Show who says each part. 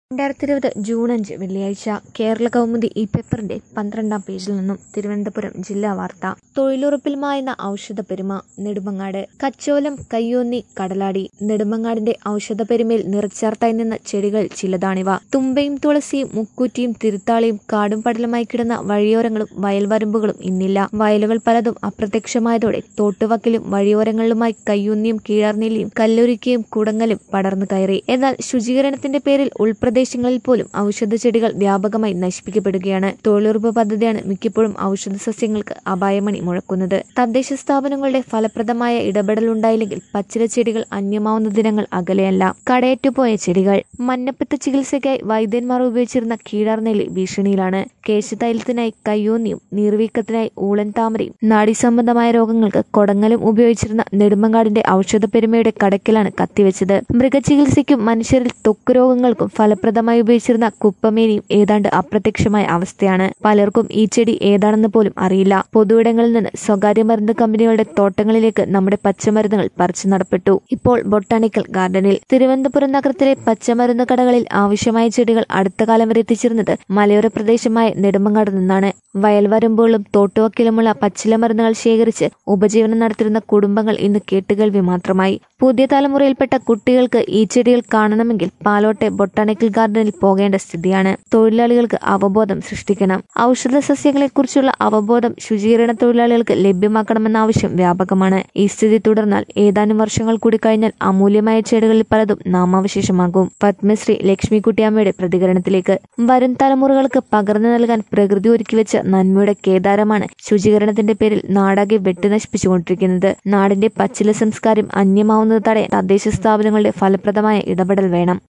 Speaker 1: രണ്ടായിരത്തി ഇരുപത് ജൂൺ അഞ്ച് വെള്ളിയാഴ്ച കേരള കൗമുദി ഈ പേപ്പറിന്റെ പന്ത്രണ്ടാം പേജിൽ നിന്നും തിരുവനന്തപുരം ജില്ലാ വാർത്ത തൊഴിലുറപ്പിൽ മായുന്ന ഔഷധ പെരുമ നെടുമങ്ങാട് കച്ചോലം കയ്യോന്നി കടലാടി നെടുമങ്ങാടിന്റെ ഔഷധ പെരുമയിൽ നിറച്ചാർത്തായി നിന്ന ചെടികൾ ചിലതാണിവ തുമ്പയും തുളസിയും മുക്കൂറ്റിയും തിരുത്താളിയും കാടും പടലുമായി കിടന്ന വഴിയോരങ്ങളും വയൽവരമ്പുകളും ഇന്നില്ല വയലുകൾ പലതും അപ്രത്യക്ഷമായതോടെ തോട്ടുവക്കിലും വഴിയോരങ്ങളിലുമായി കയ്യൂന്നിയും കീഴാർനെല്ലിയും കല്ലുരുക്കിയും കുടങ്ങലും പടർന്നു കയറി എന്നാൽ ശുചീകരണത്തിന്റെ പേരിൽ ഉൾപ്രദേശങ്ങളിൽ പോലും ഔഷധ ചെടികൾ വ്യാപകമായി നശിപ്പിക്കപ്പെടുകയാണ് തൊഴിലുറപ്പ് പദ്ധതിയാണ് മിക്കപ്പോഴും ഔഷധ സസ്യങ്ങൾക്ക് അപായമണി മുഴക്കുന്നത് തദ്ദേശ സ്ഥാപനങ്ങളുടെ ഫലപ്രദമായ ഇടപെടലുണ്ടായില്ലെങ്കിൽ പച്ചില ചെടികൾ അന്യമാവുന്ന ദിനങ്ങൾ അകലെയല്ല കടയറ്റുപോയ ചെടികൾ മഞ്ഞപ്പിത്ത ചികിത്സയ്ക്കായി വൈദ്യന്മാർ ഉപയോഗിച്ചിരുന്ന കീഴാർനെല്ലി ഭീഷണിയിലാണ് കേശതൈലത്തിനായി കയ്യോന്നിയും നീർവീക്കത്തിനായി ഊളൻ താമരയും നാഡീസംബന്ധമായ രോഗങ്ങൾക്ക് കൊടങ്ങലും ഉപയോഗിച്ചിരുന്ന നെടുമങ്ങാടിന്റെ ഔഷധ പെരുമയുടെ കടക്കിലാണ് കത്തിവെച്ചത് മൃഗചികിത്സയ്ക്കും മനുഷ്യരിൽ ത്വക്ക് രോഗങ്ങൾക്കും ഫലപ്രദമായി ഉപയോഗിച്ചിരുന്ന കുപ്പമേനിയും ഏതാണ്ട് അപ്രത്യക്ഷമായ അവസ്ഥയാണ് പലർക്കും ഈ ചെടി ഏതാണെന്ന് പോലും അറിയില്ല പൊതുയിടങ്ങളിൽ നിന്ന് സ്വകാര്യ മരുന്ന് കമ്പനികളുടെ തോട്ടങ്ങളിലേക്ക് നമ്മുടെ പച്ചമരുന്നുകൾ പറിച്ചു നടപ്പെട്ടു ഇപ്പോൾ ബൊട്ടാണിക്കൽ ഗാർഡനിൽ തിരുവനന്തപുരം നഗരത്തിലെ പച്ചമരുന്ന് കടകളിൽ ആവശ്യമായ ചെടികൾ അടുത്ത കാലം വരെ എത്തിച്ചിരുന്നത് മലയോര പ്രദേശമായ നെടുമങ്ങാട് നിന്നാണ് വയൽവരമ്പുകളും തോട്ടുവക്കിലുമുള്ള പച്ചില മരുന്നുകൾ ശേഖരിച്ച് ഉപജീവനം നടത്തിയിരുന്ന കുടുംബങ്ങൾ ഇന്ന് കേട്ടുകേൾവി മാത്രമായി പുതിയ തലമുറയിൽപ്പെട്ട കുട്ടികൾക്ക് ഈ ചെടികൾ കാണണമെങ്കിൽ പാലോട്ടെ ബൊട്ടാണിക്കൽ ഗാർഡനിൽ പോകേണ്ട സ്ഥിതിയാണ് തൊഴിലാളികൾക്ക് അവബോധം സൃഷ്ടിക്കണം ഔഷധ സസ്യങ്ങളെക്കുറിച്ചുള്ള അവബോധം ശുചീകരണ തൊഴിലാളികൾക്ക് ലഭ്യമാക്കണമെന്ന ആവശ്യം വ്യാപകമാണ് ഈ സ്ഥിതി തുടർന്നാൽ ഏതാനും വർഷങ്ങൾ കൂടി കഴിഞ്ഞാൽ അമൂല്യമായ ചെടികളിൽ പലതും നാമാവശേഷമാകും പത്മശ്രീ ലക്ഷ്മിക്കുട്ടിയമ്മയുടെ പ്രതികരണത്തിലേക്ക് വരും തലമുറകൾക്ക് പകർന്നു നൽകാൻ പ്രകൃതി ഒരുക്കിവെച്ച നന്മയുടെ കേദാരമാണ് ശുചീകരണത്തിന്റെ പേരിൽ നാടാകെ വെട്ടിനശിപ്പിച്ചുകൊണ്ടിരിക്കുന്നത് നാടിന്റെ പച്ചില സംസ്കാരം അന്യമാവുന്നത് തടയാൻ തദ്ദേശ സ്ഥാപനങ്ങളുടെ ഫലപ്രദമായ ഇടപെടൽ വേണം